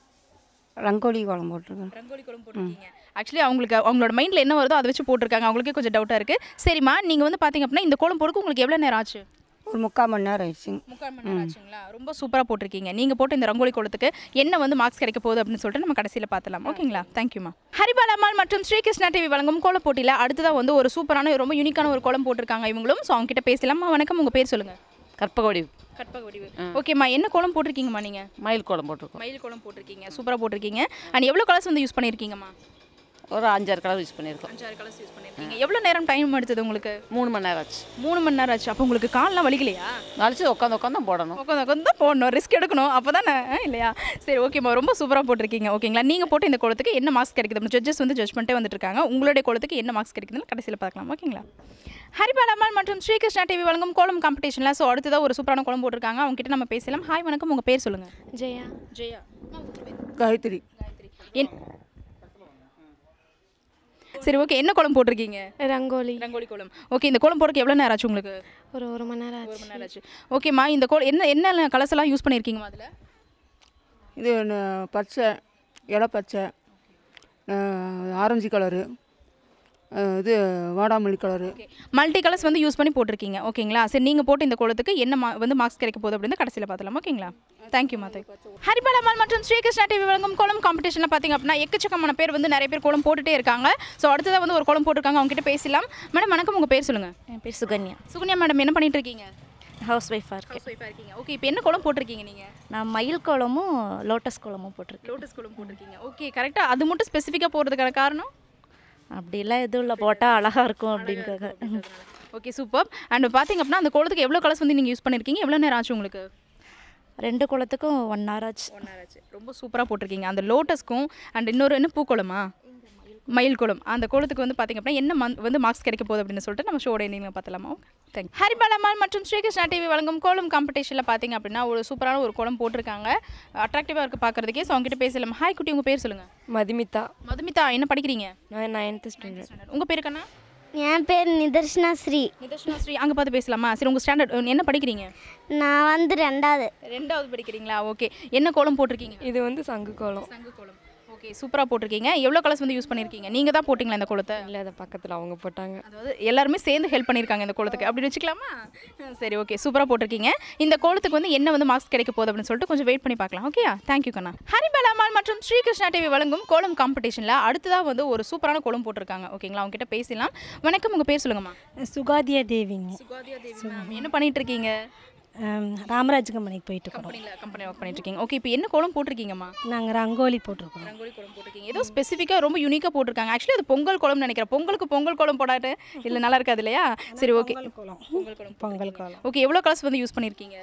ரங்கோலி கோலம் போட்டிருக்கேன் ரங்கோலி கோலம் போட்டிருக்கீங்க ஆக்சுவலி அவங்களுக்கு அவங்களோட மைண்டில் என்ன வருதோ அதை வச்சு போட்டிருக்காங்க அவங்களுக்கே கொஞ்சம் டவுட்டாக இருக்குது சரிம்மா நீங்கள் வந்து பார்த்தீங்க அப்படின்னா இந்த கோலம் போடுறதுக்கு உங்களுக்கு எவ்வளோ நேரம் ஆச்சு ஒரு முக்கால் மணி நேரம் ஆயிடுச்சுங்க முக்கால் மணி நேரம் ஆச்சுங்களா ரொம்ப சூப்பராக போட்டிருக்கீங்க நீங்கள் போட்ட இந்த ரங்கோலி கோலத்துக்கு என்ன வந்து மார்க்ஸ் கிடைக்க போகுது அப்படின்னு சொல்லிட்டு நம்ம கடைசியில் பார்த்துலாம் ஓகேங்களா தேங்க்யூமா ஹரிபாலம்மாள் மற்றும் ஸ்ரீகிருஷ்ணா டிவி வழங்கும் கோலம் போட்டியில் அடுத்ததாக வந்து ஒரு சூப்பரான ரொம்ப யூனிக்கான ஒரு கோலம் போட்டிருக்காங்க இவங்களும் ஸோ அவங்க கிட்ட பேசலாமா வணக்கம் உங்கள் பேர் சொல்லுங்கள் கற்பகவடி கற்பக வடிவு ஓகேம்மா என்ன கோலம் போட்டிருக்கீங்கம்மா நீங்கள் மயில் கோலம் போட்டிருக்கோம் மயில் கோலம் போட்டிருக்கீங்க சூப்பராக போட்டிருக்கீங்க அண்ட் எவ்வளோ கலர்ஸ் வந்து யூஸ் பண்ணியிருக்கீங்கம்மா ஒரு அஞ்சாறு கலர் யூஸ் பண்ணியிருக்கோம் அஞ்சாறு கலர்ஸ் யூஸ் பண்ணியிருக்கீங்க எவ்வளோ நேரம் டைம் எடுத்தது உங்களுக்கு மூணு மணி நேரம் ஆச்சு மூணு மணி நேரம் ஆச்சு அப்போ உங்களுக்கு கால்லாம் வலிக்கலையா அழிச்சு உட்காந்து உட்காந்து தான் போடணும் உட்காந்து உட்காந்து தான் போடணும் ரிஸ்க் எடுக்கணும் அப்போ தானே இல்லையா சரி ஓகேம்மா ரொம்ப சூப்பராக போட்டிருக்கீங்க ஓகேங்களா நீங்கள் போட்ட இந்த கோலத்துக்கு என்ன மார்க்ஸ் கிடைக்குது ஜட்ஜஸ் வந்து ஜட்ஜ் பண்ணிட்டே வந்துட்டு இருக்காங்க உங்களுடைய கோலத்துக்கு என்ன மார்க்ஸ் கிடைக்குதுன்னு கடைசியில் பார்க்கலாம் ஓகேங்களா ஹரிபாலம்மாள் மற்றும் ஸ்ரீகிருஷ்ணா டிவி வழங்கும் கோலம் காம்படிஷனில் ஸோ அடுத்ததாக ஒரு சூப்பரான கோலம் போட்டிருக்காங்க அவங்க கிட்ட நம்ம பேசலாம் ஹாய் வணக்கம் உங்கள் பேர் சொல்லுங்கள் ஜெயா ஜெயா காயத்ரி என் சரி ஓகே என்ன கோலம் போட்டிருக்கீங்க ரங்கோலி ரங்கோலி கோலம் ஓகே இந்த கோலம் போடுறதுக்கு எவ்வளோ நேரம் ஆச்சு உங்களுக்கு ஒரு ஒரு மணி நேரம் ஒரு ஆச்சு மணி நேரம் ஆச்சு ஓகேம்மா இந்த கோலம் என்ன என்ன கலர்ஸ் எல்லாம் யூஸ் பண்ணியிருக்கீங்கம்மா அதில் இது ந- பச்சை இலை பச்சை அஹ், ஆரஞ்சு கலரு அஹ், இது வாடாமல்லி கலரு மல்டி கலர்ஸ் வந்து யூஸ் பண்ணி போட்டிருக்கீங்க ஓகேங்களா சரி நீங்கள் போட்ட இந்த கோலத்துக்கு என்ன மா வந்து மார்க்ஸ் கிடைக்க போகுது அப்படின்னு கடைசியில் பார்த்துலாம் ஓகேங்களா தேங்க்யூ மாதை ஹரிபாலம்மாள் மற்றும் ஸ்ரீகிருஷ்ணா டிவி வழங்கும் கோலம் காம்படிஷனில் பார்த்தீங்க அப்படின்னா எக்கச்சக்கமான பேர் வந்து நிறைய பேர் கோலம் போட்டுட்டே இருக்காங்க ஸோ அடுத்ததாக வந்து ஒரு கோலம் போட்டிருக்காங்க அவங்க கிட்ட பேசலாம் மேடம் வணக்கம் உங்கள் பேர் சொல்லுங்கள் என் பேர் சுகன்யா சுகன்யா மேடம் என்ன பண்ணிட்டு இருக்கீங்க ஹவுஸ் ஒய்ஃபாக இருக்கேன் ஹவுஸ் ஒய்ஃபாக இருக்கீங்க ஓகே இப்போ என்ன கோலம் போட்டிருக்கீங்க நீங்கள் நான் மயில் கோலமும் லோட்டஸ் கோலமும் போட்டிருக்கேன் லோட்டஸ் கோலம் போட்டிருக்கீங்க ஓகே கரெக்டாக அது மட்டும் ஸ்பெசிஃபிக்காக போகிறதுக்கான காரணம் அப்படிலாம் எதுவும் இல்லை போட்டால் அழகாக இருக்கும் அப்படின்றது ஓகே சூப்பர் அண்ட் பார்த்தீங்க அப்படின்னா அந்த கோலத்துக்கு எவ்வளோ கலர்ஸ் வந்து நீங்கள் யூஸ் பண்ணியிருக்கீங்க எவ்வளோ நேரம் ஆச்சு உங்களுக்கு ரெண்டு கோலத்துக்கும் ஒன் ஹவர் ஆச்சு ஒன் ஹவர் ஆச்சு ரொம்ப சூப்பராக போட்டிருக்கீங்க அந்த லோட்டஸ்க்கும் அண்ட் இன்னொரு என்ன பூக்கோலமா மயில் கோலம் அந்த கோலத்துக்கு வந்து பார்த்தீங்க அப்படின்னா என்ன மந்த் வந்து மார்க்ஸ் கிடைக்க போகுது அப்படின்னு சொல்லிட்டு நம்ம ஷோட நீங்கள் பார்த்தலாமா தேங்க் ஹரிபாலம்மாள் மற்றும் ஸ்ரீகிருஷ்ணா டிவி வழங்கும் கோலம் காம்படிஷனில் பார்த்தீங்க அப்படின்னா ஒரு சூப்பரான ஒரு கோலம் போட்டிருக்காங்க அட்ராக்டிவாக இருக்குது பார்க்குறதுக்கே ஸோ அவங்ககிட்ட பேசலாம் ஹாய் குட்டி உங்கள் பேர் சொல்லுங்கள் மதுமிதா மதுமிதா என்ன படிக்கிறீங்க நான் நைன்த்து ஸ்டாண்டர்ட் உங்கள் பேர் கண்ணா என் பேர் நிதர்ஷனா ஸ்ரீ நிதர்ஷனா ஸ்ரீ அங்கே பார்த்து பேசலாமா சரி உங்கள் ஸ்டாண்டர்ட் என்ன படிக்கிறீங்க நான் வந்து ரெண்டாவது ரெண்டாவது படிக்கிறீங்களா ஓகே என்ன கோலம் போட்டிருக்கீங்க இது வந்து சங்கு கோலம் சங்கு கோலம் ஓகே சூப்பராக போட்டிருக்கீங்க எவ்வளோ கலர்ஸ் வந்து யூஸ் பண்ணியிருக்கீங்க நீங்கள் தான் போட்டிங்களா இந்த கோலத்தை இல்லை அதை பக்கத்தில் அவங்க போட்டாங்க அதாவது எல்லாருமே சேர்ந்து ஹெல்ப் பண்ணியிருக்காங்க இந்த கோலத்துக்கு அப்படி வச்சுக்கலாமா சரி ஓகே சூப்பராக போட்டிருக்கீங்க இந்த கோலத்துக்கு வந்து என்ன வந்து மார்க்ஸ் கிடைக்க போகுது அப்படின்னு சொல்லிட்டு கொஞ்சம் வெயிட் பண்ணி பார்க்கலாம் ஓகேயா தேங்க்யூ கண்ணா ஹரிபலாமால் மற்றும் ஸ்ரீகிருஷ்ணா டிவி வழங்கும் கோலம் காம்படிஷனில் அடுத்ததாக வந்து ஒரு சூப்பரான கோலம் போட்டிருக்காங்க ஓகேங்களா அவங்க கிட்ட பேசலாம் வணக்கம் உங்கள் பேர் சொல்லுங்கம்மா சுகாதியா தேவிங்க சுகாதியா தேவி மேம் என்ன பண்ணிட்டு இருக்கீங்க ராமராஜ் கம்பெனிக்கு போயிட்டு இருக்கிறோம் கம்பெனியில் கம்பெனி ஒர்க் பண்ணிட்டு இருக்கீங்க ஓகே இப்போ என்ன கோலம் போட்டிருக்கீங்கம்மா நாங்கள் ரங்கோலி போட்டிருக்கோம் ரங்கோலி கோலம் போட்டிருக்கீங்க ஏதோ ஸ்பெசிஃபிக்காக ரொம்ப யூனிக்காக போட்டிருக்காங்க ஆக்சுவலி அது பொங்கல் கோலம்னு நினைக்கிறேன் பொங்கலுக்கு பொங்கல் கோலம் போடாட்டு இல்லை நல்லா இருக்காது இல்லையா சரி ஓகே கோலம் பொங்கல் கோலம் பொங்கல் கோலம் ஓகே எவ்வளோ கலர்ஸ் வந்து யூஸ் பண்ணியிருக்கீங்க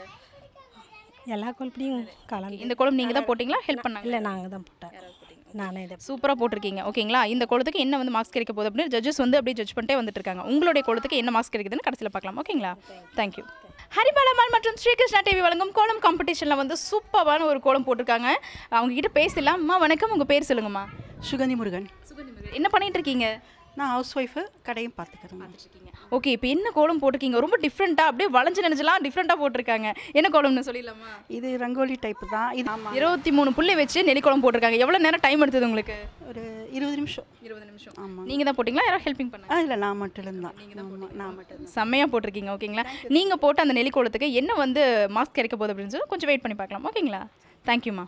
எல்லா கோலப்படியும் கலந்து இந்த கோலம் நீங்கள் தான் போட்டிங்களா ஹெல்ப் பண்ணாங்க இல்லை நாங்கள் தான் போட்டோம் நானே இதை சூப்பராக போட்டிருக்கீங்க ஓகேங்களா இந்த கோலத்துக்கு என்ன வந்து மார்க்ஸ் கிடைக்க போகுது அப்படின்னு ஜட்ஜஸ் வந்து அப்படியே ஜட்ஜ் பண்ணிட்டே வந்துட்டு இருக்காங்க உங்களுடைய கோலத்துக்கு என்ன மார்க்ஸ் கிடைக்குதுன்னு கடைசியில் பார்க்கலாம் ஓகேங்களா தேங்க்யூ ஹரிபாலம்மாள் மற்றும் ஸ்ரீகிருஷ்ணா டிவி வழங்கும் கோலம் காம்படிஷனில் வந்து சூப்பரான ஒரு கோலம் போட்டிருக்காங்க அவங்க கிட்ட பேசலாம் அம்மா வணக்கம் உங்கள் பேர் சொல்லுங்கம்மா சுகந்தி முருகன் சுகந்தி முருகன் என்ன பண்ணிட்டு இருக்கீங்க நான் ஹவுஸ் ஒய்ஃபு கடையும் பார்த்துக்கிறேன் ஓகே இப்போ என்ன கோலம் போட்டிருக்கீங்க ரொம்ப டிஃப்ரெண்ட்டாக அப்படியே வளைஞ்சு நினைச்சலாம் டிஃப்ரெண்ட்டாக போட்டிருக்காங்க என்ன கோலம்னு சொல்லிடலாமா இது ரங்கோலி டைப்பு தான் இது ஆமாம் இருபத்தி மூணு புள்ளி வச்சு நெல்லிக்கோலம் போட்டிருக்காங்க எவ்வளோ நேரம் டைம் எடுத்தது உங்களுக்கு ஒரு இருபது நிமிஷம் இருபது நிமிஷம் ஆமாம் நீங்கள் தான் போட்டிங்களா யாராவது ஹெல்ப்பிங் பண்ண ஆ இல்லை நான் மட்டும் தான் ஆமாம் நான் மட்டும் செம்மையாக போட்டிருக்கீங்க ஓகேங்களா நீங்கள் போட்ட அந்த நெல்லிக்கோலத்துக்கு என்ன வந்து மாஸ்க் கிடைக்க போகுது அப்படின்னு சொல்லி கொஞ்சம் வெயிட் பண்ணி பார்க்கலாம் ஓகேங்களா தேங்க்யூம்மா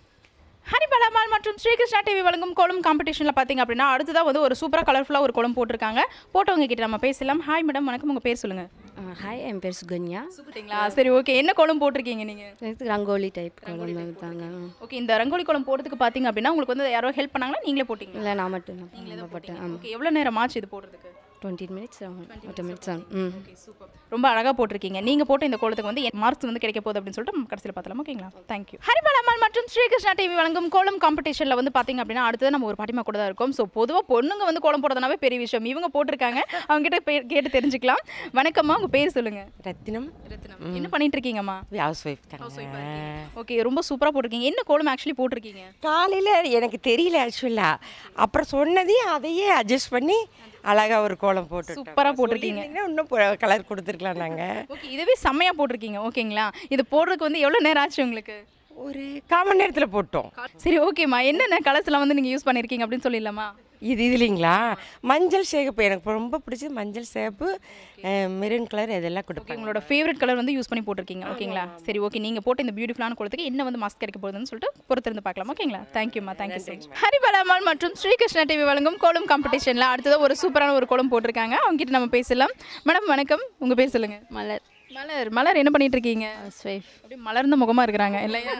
ஹரிபலாமால் மற்றும் ஸ்ரீகிருஷ்ணா டிவி வழங்கும் கோலம் காம்படிஷனில் பார்த்தீங்க அப்படின்னா அடுத்ததாக வந்து ஒரு சூப்பராக கலர்ஃபுல்லாக ஒரு கோலம் போட்டிருக்காங்க போட்டவங்க கிட்ட நம்ம பேசலாம் ஹாய் மேடம் வணக்கம் உங்கள் பேர் சொல்லுங்கள் ஹாய் என் பேர் சுகன்யா சுகுட்டிங்களா சரி ஓகே என்ன கோலம் போட்டிருக்கீங்க நீங்கள் ரங்கோலி டைப் கோலம் தாங்க ஓகே இந்த ரங்கோலி கோலம் போடுறதுக்கு பார்த்தீங்க அப்படின்னா உங்களுக்கு வந்து யாரோ ஹெல்ப் பண்ணாங்களா நீங்களே போட்டிங்க இல்லை நான் மட்டும் தான் போட்டேன் ஆமாம் ஓகே எவ்வளோ நேரம் ஆச்சு இது போடுறதுக்கு டுவெண்ட்டி மினிட்ஸ் ஆகும் டுவெண்ட்டி மினிட்ஸ் ஆகும் ம் ரொம்ப அழகாக போட்டிருக்கீங்க நீங்கள் போட்ட இந்த கோலத்துக்கு வந்து மார்க்ஸ் வந்து கிடைக்க போகுது அப்படின்னு சொல்லிட்டு நம்ம கடைசியில் பார்த்தலாம் ஓகேங்களா தேங்க்யூ ஹரிபலமால் மற்றும் ஸ்ரீகிருஷ்ணா டிவி வழங்கும் கோலம் காம்படிஷனில் வந்து பார்த்தீங்க அப்படின்னா அடுத்தது நம்ம ஒரு பாட்டிமா கூட தான் இருக்கோம் ஸோ பொதுவாக பொண்ணுங்க வந்து கோலம் போடுறதுனாவே பெரிய விஷயம் இவங்க போட்டிருக்காங்க அவங்க கிட்ட பே- கேட்டு தெரிஞ்சுக்கலாம் வணக்கம்மா உங்கள் பேர் சொல்லுங்கள் ரத்தினம் ரத்தினம் என்ன பண்ணிட்டு இருக்கீங்கம்மா ஹவுஸ் ஒய்ஃப் தாங்க ஓகே ரொம்ப சூப்பராக போட்டிருக்கீங்க என்ன கோலம் ஆக்சுவலி போட்டிருக்கீங்க காலையில் எனக்கு தெரியல ஆக்சுவலாக அப்புறம் சொன்னதையும் அதையே அட்ஜஸ்ட் பண்ணி அழகா ஒரு கோலம் போட்டு சூப்பரா போட்டிருக்கீங்க. இன்னும் கலர் கொடுத்துருக்கலாம் நாங்கள் ஓகே இதுவே செம்மையாக போட்டிருக்கீங்க ஓகேங்களா இது போடுறதுக்கு வந்து எவ்வளோ நேரம் ஆச்சு உங்களுக்கு ஒரு கால் மணி நேரத்தில் போட்டோம் சரி ஓகேம்மா என்னென்ன கலர்ஸ்லாம் வந்து நீங்கள் யூஸ் பண்ணியிருக்கீங்க அப்படின்னு சொல்லிடலாமா இது இதுலிங்களா மஞ்சள் சேகப்பு எனக்கு ரொம்ப பிடிச்சது மஞ்சள் சேகப்பு மெரூன் கலர் இதெல்லாம் கொடுப்பேன் உங்களோட ஃபேவரட் கலர் வந்து யூஸ் பண்ணி போட்டிருக்கீங்க ஓகேங்களா சரி ஓகே நீங்கள் போட்ட இந்த பியூட்டிஃபுல்லான கோலத்துக்கு என்ன வந்து மாஸ்க் கிடைக்க போகுதுன்னு சொல்லிட்டு பொறுத்திருந்து பார்க்கலாம் ஓகேங்களா தேங்க்யூம்மா தேங்க்யூ ஸோ மச் ஹரிபலாமால் மற்றும் ஸ்ரீகிருஷ்ணா டிவி வழங்கும் கோலம் காம்படிஷனில் அடுத்தது ஒரு சூப்பரான ஒரு கோலம் போட்டிருக்காங்க அவங்க கிட்ட நம்ம பேசலாம் மேடம் வணக்கம் உங்கள் பேர் சொல்லுங்கள் மலர் மலர் மலர் என்ன பண்ணிட்டு இருக்கீங்க அப்படியே மலர்ந்த முகமாக இருக்கிறாங்க இல்லையா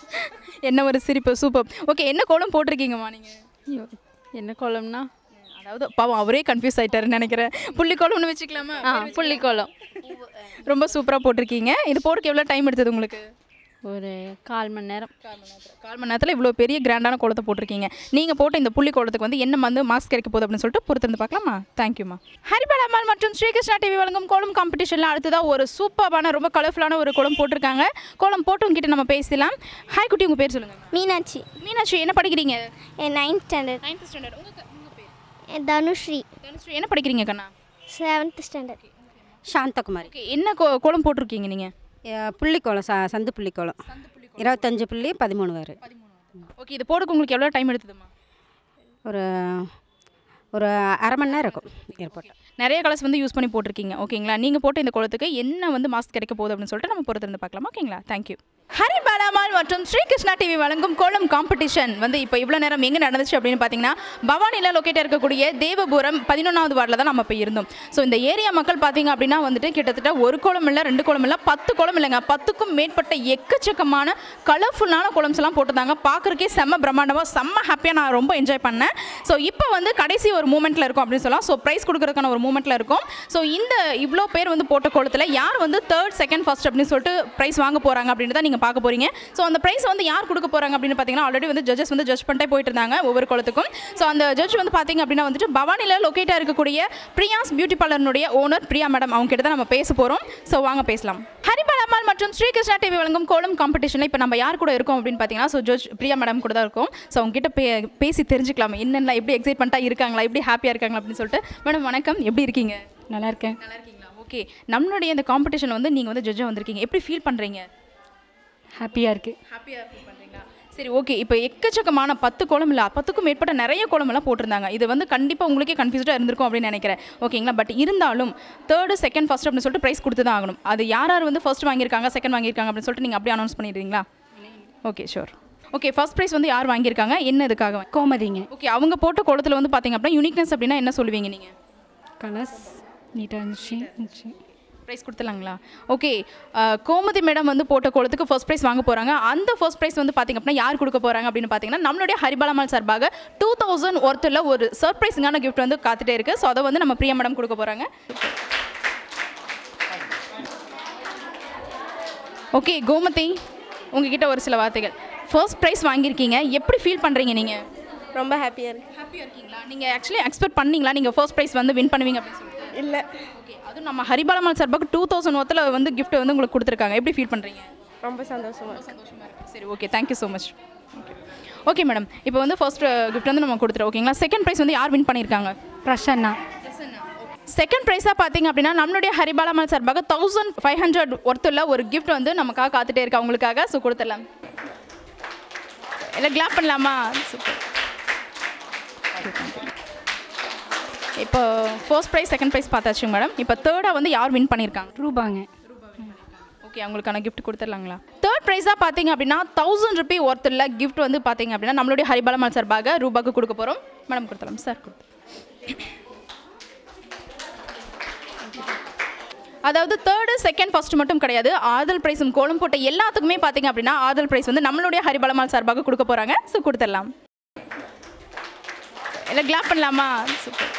என்ன ஒரு சிரிப்பு சூப்பர் ஓகே என்ன கோலம் போட்டிருக்கீங்கம்மா நீங்கள் என்ன கோலம்னா அதாவது பாவம் அவரே கன்ஃபியூஸ் ஆயிட்டாருன்னு நினைக்கிறேன் புள்ளி கோலம்னு வச்சுக்கலாமா ஆ புள்ளி கோலம் ரொம்ப சூப்பராக போட்டிருக்கீங்க இது போடுறதுக்கு எவ்வளோ டைம் எடுத்தது உங்களுக்கு ஒரு கால் மணி நேரம் கால் மணி நேரத்தில் இவ்வளோ பெரிய கிராண்டான கோலத்தை போட்டிருக்கீங்க நீங்கள் போட்ட இந்த புள்ளி கோலத்துக்கு வந்து என்ன வந்து மாஸ்க் கிடைக்க போகுது அப்படின்னு சொல்லிட்டு பொறுத்திருந்து பார்க்கலாமா தேங்க்யூம்மா ஹரிபலாமால் மற்றும் ஸ்ரீகிருஷ்ணா டிவி வழங்கும் கோலம் காம்படிஷனில் அடுத்ததாக ஒரு சூப்பரான ரொம்ப கலர்ஃபுல்லான ஒரு கோலம் போட்டிருக்காங்க கோலம் போட்டவங்க கிட்ட நம்ம பேசலாம் ஹாய் குட்டி உங்கள் பேர் சொல்லுங்கள் மீனாட்சி மீனாட்சி என்ன படிக்கிறீங்க நைன்த் ஸ்டாண்டர்ட் நைன்த் ஸ்டாண்டர்ட் உங்கள் தனுஸ்ரீ தனுஸ்ரீ என்ன படிக்கிறீங்க கண்ணா செவன்த் ஸ்டாண்டர்ட் சாந்தகுமாரி ஓகே என்ன கோ கோலம் போட்டிருக்கீங்க நீங்கள் புள்ளிக்கோளம் ச சந்து புள்ளிக்கோளம் இருபத்தஞ்சு புள்ளி பதிமூணு வரை ஓகே இது போடுறதுக்கு உங்களுக்கு எவ்வளோ டைம் எடுத்ததுமா ஒரு ஒரு அரை மணி நேரம் இருக்கும் ஏற்பட்டு நிறைய கலர்ஸ் வந்து யூஸ் பண்ணி போட்டிருக்கீங்க ஓகேங்களா நீங்கள் போட்ட இந்த கோலத்துக்கு என்ன வந்து மாஸ்க் கிடைக்க போகுது அப்படின்னு சொல்லிட்டு நம்ம பொறுத்திருந்து பார்க்கலாம் ஓகேங்களா தேங்க்யூ ஹரி பாலாமால் மற்றும் ஸ்ரீகிருஷ்ணா டிவி வழங்கும் கோலம் காம்படிஷன் வந்து இப்போ இவ்வளோ நேரம் எங்கே நடந்துச்சு அப்படின்னு பார்த்தீங்கன்னா பவானியில் லொக்கேட்டாக இருக்கக்கூடிய தேவபுரம் பதினொன்றாவது வார்டில் தான் நம்ம இப்போ இருந்தோம் ஸோ இந்த ஏரியா மக்கள் பார்த்தீங்க அப்படின்னா வந்துட்டு கிட்டத்தட்ட ஒரு கோலம் இல்லை ரெண்டு கோலம் இல்லை பத்து கோலம் இல்லைங்க பத்துக்கும் மேற்பட்ட எக்கச்சக்கமான கலர்ஃபுல்லான கோலம்ஸ் எல்லாம் போட்டிருந்தாங்க பார்க்குறக்கே செம்ம பிரம்மாண்டமாக செம்ம ஹாப்பியாக நான் ரொம்ப என்ஜாய் பண்ணேன் ஸோ இப்போ வந்து கடைசி ஒரு மூமெண்ட்டில் இருக்கும் அப்படின்னு சொல்லலாம் ஸோ ப்ரைஸ் கொடுக்குறதுக்கான ஒரு மூமெண்ட்டில் இருக்கும் ஸோ இந்த இவ்வளோ பேர் வந்து போட்ட கோலத்தில் யார் வந்து தேர்ட் செகண்ட் ஃபர்ஸ்ட் அப்படின்னு சொல்லிட்டு ப்ரைஸ் வாங்க போகிறாங்க அப்படின்னு தான் நீங்கள் பார்க்க போகிறீங்க ஸோ அந்த ப்ரைஸ் வந்து யார் கொடுக்க போகிறாங்க அப்படின்னு பார்த்தீங்கன்னா ஆல்ரெடி வந்து ஜட்ஜஸ் வந்து ஜட்ஜ் பண்ணிட்டே போயிட்டு இருந்தாங்க ஒவ்வொரு கோலத்துக்கும் ஸோ அந்த ஜட்ஜ் வந்து பார்த்தீங்க அப்படின்னா வந்துட்டு பவானியில் லொக்கேட்டாக இருக்கக்கூடிய பிரியாஸ் பியூட்டி பார்லர்னுடைய ஓனர் பிரியா மேடம் அவங்க கிட்ட தான் நம்ம பேச போகிறோம் ஸோ வாங்க பேசலாம் ஹரிபலம்மாள் மற்றும் ஸ்ரீகிருஷ்ணா டிவி வழங்கும் கோலம் காம்படிஷனில் இப்போ நம்ம யார் கூட இருக்கோம் அப்படின்னு பார்த்தீங்கன்னா ஸோ ஜட்ஜ் பிரியா மேடம் கூட தான் இருக்கோம் ஸோ அவங்க கிட்ட பே பேசி தெரிஞ்சுக்கலாம் என்னென்ன எப்படி எக்ஸைட்மெண்ட்டாக இருக்காங்களா எப்படி ஹாப்பியாக இருக்காங்களா அப்படின்னு சொல்லிட்டு மேடம் வணக்கம் எப்படி இருக்கீங்க நல்லா இருக்கேன் நல்லா இருக்கீங்களா ஓகே நம்மளுடைய இந்த காம்படிஷன் வந்து நீங்கள் வந்து ஜட்ஜாக வந்திருக்கீங்க எப்படி ஃபீல் பண்ணுறீங்க ஹாப்பியாக இருக்குது ஹாப்பியாக ஃபீல் பண்ணுறீங்களா சரி ஓகே இப்போ எக்கச்சக்கமான பத்து கோலம் இல்லை பத்துக்கும் மேற்பட்ட நிறைய கோலம் எல்லாம் போட்டிருந்தாங்க இது வந்து கண்டிப்பாக உங்களுக்கே கன்ஃபியூஸ்டாக இருந்திருக்கும் அப்படின்னு நினைக்கிறேன் ஓகேங்களா பட் இருந்தாலும் தேர்டு செகண்ட் ஃபர்ஸ்ட் அப்படின்னு சொல்லிட்டு ப்ரைஸ் கொடுத்து தான் ஆகணும் அது யார் யார் வந்து ஃபர்ஸ்ட் வாங்கியிருக்காங்க செகண்ட் வாங்கியிருக்காங்க அப்படின்னு சொல்லிட்டு நீங்கள் அப்படியே அனௌன்ஸ் பண்ணிடுறீங்களா okay sure okay first prize வந்து யார் வாங்கியிருக்காங்க என்ன இதுக்காக கோமதிங்க ஓகே அவங்க போட்ட கோலத்தில் வந்து பார்த்தீங்க அப்படின்னா யூனிக்னஸ் அப்படின்னா என்ன சொல்லுவீங்க நீங்கள் கலர்ஸ் நீட்டாக இருந்துச்சு இருந்துச்சு ப்ரைஸ் கொடுத்துலாங்களா ஓகே கோமதி மேடம் வந்து போட்ட கோலத்துக்கு ஃபர்ஸ்ட் ப்ரைஸ் வாங்க போகிறாங்க அந்த ஃபர்ஸ்ட் ப்ரைஸ் வந்து பார்த்திங்க அப்படின்னா யார் கொடுக்க போகிறாங்க அப்படின்னு பார்த்தீங்கன்னா நம்மளுடைய ஹரிபாலமால் சார்பாக டூ தௌசண்ட் ஒருத்தில் ஒரு சர்ப்ரைஸிங்கான கிஃப்ட் வந்து காத்துட்டே இருக்குது ஸோ அதை வந்து நம்ம பிரியா மேடம் கொடுக்க போகிறாங்க ஓகே கோமதி உங்ககிட்ட ஒரு சில வார்த்தைகள் ஃபர்ஸ்ட் ப்ரைஸ் வாங்கியிருக்கீங்க எப்படி ஃபீல் பண்ணுறீங்க நீங்கள் ரொம்ப ஹாப்பியாக இருக்கு ஹாப்பியாக இருக்கீங்களா நீங்கள் ஆக்சுவலி எக்ஸ்பெக்ட் பண்ணீங்களா நீங்கள் ஃபர்ஸ்ட் ப்ரைஸ் வந்து வின் பண்ணுவீங்க அப்படின்னு சொல்லிட்டு இல்லை ஓகே அதுவும் நம்ம ஹரிபாலமால் சார்பாக டூ தௌசண்ட் ஒத்தில் வந்து gift வந்து உங்களுக்கு கொடுத்துருக்காங்க எப்படி ஃபீல் பண்ணுறீங்க ரொம்ப சந்தோஷமா இருக்கு சந்தோஷமாக இருக்கு சரி okay thank you so much okay madam இப்போ வந்து ஃபர்ஸ்ட் கிஃப்ட் வந்து நம்ம கொடுத்துருவோம் ஓகேங்களா செகண்ட் ப்ரைஸ் வந்து யார் வின் பண்ணியிருக்காங்க பிரசன்னா செகண்ட் ப்ரைஸாக பார்த்தீங்க அப்படின்னா நம்மளுடைய ஹரிபாலாமல் சார்பாக தௌசண்ட் ஃபைவ் ஹண்ட்ரட் ஒர்த்துள்ள ஒரு gift வந்து நமக்காக காத்துட்டே இருக்கா உங்களுக்காக ஸோ கொடுத்துடலாம் இல்லை கிளாப் பண்ணலாமா சூப்பர் இப்போ ஃபர்ஸ்ட் ப்ரைஸ் செகண்ட் ப்ரைஸ் பார்த்தாச்சு மேடம் இப்போ தேர்டாக வந்து யார் வின் பண்ணியிருக்காங்க ரூபாங்க ஓகே அவங்களுக்கான gift கொடுத்துடலாங்களா தேர்ட் ப்ரைஸாக பார்த்தீங்க அப்படின்னா தௌசண்ட் ருபி ஒர்த்துள்ள gift வந்து பார்த்தீங்க அப்படின்னா நம்மளுடைய ஹரிபாலமல் சார்பாக ரூபாக்கு கொடுக்க போகிறோம் மேடம் கொடுத்துடலாம் சார் கொடுத்து அதாவது தேர்டு செகண்ட் ஃபர்ஸ்ட் மட்டும் கிடையாது ஆதல் ப்ரைஸும் கோலம் போட்ட எல்லாத்துக்குமே பார்த்தீங்க அப்படின்னா ஆதல் ப்ரைஸ் வந்து நம்மளுடைய ஹரிபலமால் சார்பாக கொடுக்க போகிறாங்க ஸோ கொடுத்துடலாம் இல்லை கிளாப் பண்ணலாமா சூப்பர்